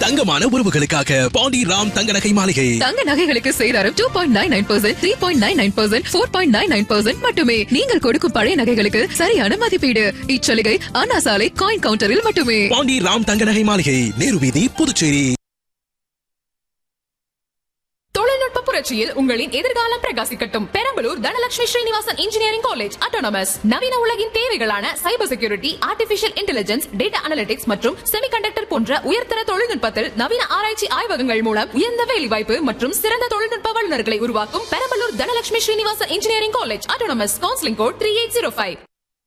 தங்கமான உறவுகளுக்காக பாண்டி ராம் தங்க நகை மாளிகை தங்க நகைகளுக்கு சேதாரம் two point nine nine percent three point nine nine percent four point nine nine percent மட்டுமே நீங்கள் கொடுக்கும் பழைய நகைகளுக்கு சரியான மதிப்பீடு இச்சலுகை அண்ணா சாலை காயின் கவுண்டரில் மட்டுமே பாண்டி ராம் தங்க நகை மாளிகை நேரு வீதி புதுச்சேரி தொழில்நுட்ப புரட்சியில் உங்களின் எதிர்காலம் பிரகாசிக்கட்டும் Perambalur Dhanalakshmi Srinivasan Engineering College autonomous நவீன உலகின் தேவைகளான cyber security artificial intelligence data analytics மற்றும் செமிகண்டக்டர் போன்ற உயர்தர தொழில்நுட்பத்தில் நவீன ஆராய்ச்சி ஆய்வகங்கள் மூலம் உயர்ந்த வேலைவாய்ப்பு மற்றும் சிறந்த தொழில்நுட்ப வல்லுநர்களை உருவாக்கும் Perambalur Dhanalakshmi Srinivasan Engineering College autonomous counselling code three eight zero five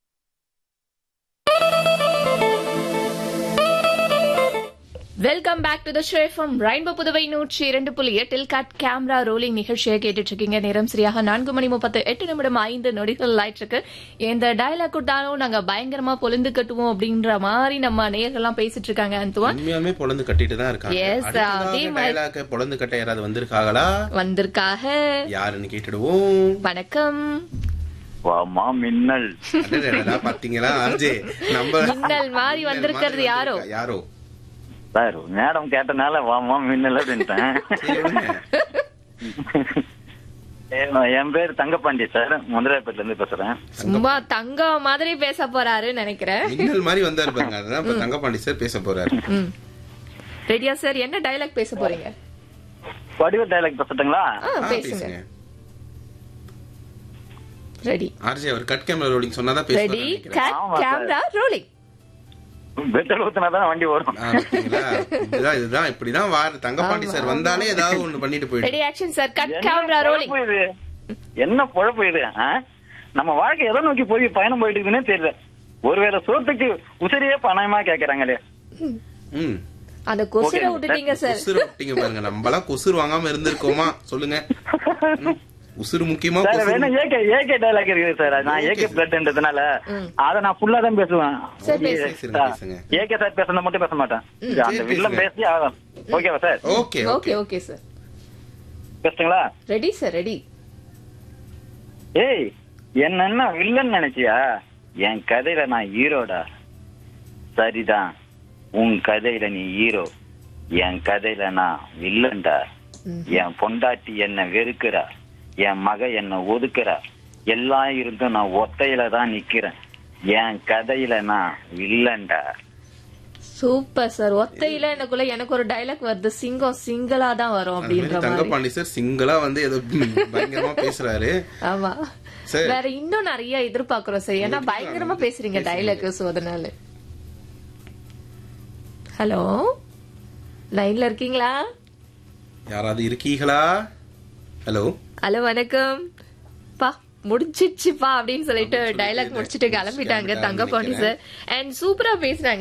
welcome back to the show from Rainbow Puduvai நூற்றி இரண்டு புள்ளி எட்டில் கட் கேமரா ரோலிங் நிகழ்ச்சியை கேட்டுட்டு இருக்கீங்க நேரம் சரியாக நான்கு மணி முப்பத்து எட்டு நிமிடம் ஐந்து நொடிகள் ஆயிட்டு இருக்கு எந்த டயலாக் கொடுத்தாலும் நாங்க பயங்கரமா பொழுந்து கட்டுவோம் அப்படின்ற மாதிரி நம்ம நேயர்கள்லாம் பேசிட்டு இருக்காங்க அந்துவான் உண்மையாலுமே பொழந்து கட்டிட்டு தான் இருக்காங்க Yes, அடுத்ததாக அதே மாதிரி- dialogue பொழந்து கட்ட யாராவது வந்திருக்காங்களா வந்திருக்காக யாருன்னு கேட்டுடுவோம் வணக்கம் வாமா மின்னல் அடடடடா, பாத்தீங்களா ஆர்ஜே நம்ம மின்னல் மாதிரி வந்திருக்கிறது யாரோ? யாரோ சார் மேடம் கேட்டனால வாமா மின்னல் அப்படின்ட்டேன் சரி, விடுங்க. ஏ- என் பேர் தங்கப்பாண்டி சார் முதலாப்பேட்டில இருந்து பேசுறேன் சும்மா தங்கம் மாதிரி பேச போறாருன்னு நினைக்கிறேன் மின்னல் மாதிரி வந்தாரு பாருங்க அதுதான் இப்ப தங்கப்பாண்டி சார் பேச போறாரு ம். ரெடியா சார் என்ன டயலாக் பேச போறீங்க வடிவ டைலாக் பேசட்டுங்களா ஆ, ஆ, பேசுங்க பேசுங்க ரெடி ஆர்ஜே அவர் கட் கேமரா ரோலிங் சொன்னாதான் ரெடி பேசுவாரு கட் ஆமா, sir. கேமரா ரோலிங் பெட்ரோல் ஊத்தினா தான் வண்டி வரும் இதுதான் இதுதான் இப்படிதான் வாரு தங்கப்பாண்டி சார் வந்தாலே ஏதாவது ஒண்ணு பண்ணிட்டு போயிட்டு ரெடி ஆக்ஷன் சார் கட் என்ன கேமரா ரோலிங் பொழப்பு இது என்ன பொழப்பு இது ஆ? நம்ம வாழ்க்கை எதை நோக்கி போய் பயணம் போயிட்டு இருக்குன்னே தெரியல ஒருவேளை சோத்துக்கு உசிரியே பணமா கேக்குறாங்களே ம் அந்த கொசுரை Okay, விட்டுட்டீங்க சார் உசுறு விட்டீங்க பாருங்க நம்மளாம் கொசுறு வாங்காம இருந்திருக்கோமா சொல்லுங்க ம். உசுறு முக்கியமா சார் கொசுறு வேணா ஏகே ஏகே டைலாக் இருக்கு சார் நான் ஏகே பிளட்ன்றதுனால அத நான் ஃபுல்லா தான் பேசுவேன் சார், பேசுங்க. பேசுங்க, பேசுங்க. ஏகே சார் பேசுறத மட்டும் பேச மாட்டேன் அந்த சரி, வில்லம் பேசுங்க. பேசி ஆகும் ஓகேவா sir okay okay okay okay sir பேசுங்களா ரெடி சார் ரெடி ஏய் என்ன என்ன வில்லன் நினைச்சியா என் கதையில நான் ஹீரோடா சரிதான் உன் கதையில நீ ஹீரோ என் கதையில நான் வில்லன்டா என் பொண்டாட்டி என்ன வெறுக்கிறா என் மக என்ன ஒதுக்குறா எல்லாம் இருந்தும் நான் ஒத்தையில தான் நிக்கிறேன் என் கதையில நான் வில்லன்டா சூப்பர் சார் ஒத்தையில எனக்குள்ள எனக்கு ஒரு டைலாக் வருது சிங்கம் சிங்கிளா தான் வரும் அது மாதிரி அப்படின்ற மாதிரி தங்கப்பாண்டி சார் சிங்கிளா வந்து ஏதோ ம், பயங்கரமா பேசுறாரு ஆமா சரி. வேற இன்னும் நிறைய எதிர்பார்க்கிறோம் சார் ஏன்னா பயங்கரமா பேசுறீங்க டைலாக் சோ அதனால ஹலோ லைன்ல இருக்கீங்களா யாராவது இருக்கீங்களா ஹலோ ஹலோ வணக்கம் பா முடிச்சிச்சுப்பா அப்படின்னு சொல்லிட்டு டைலாக் முடிச்சிட்டு கிளம்பிட்டாங்க தங்க பாண்டி சார் அண்ட் சூப்பரா பேசுறாங்க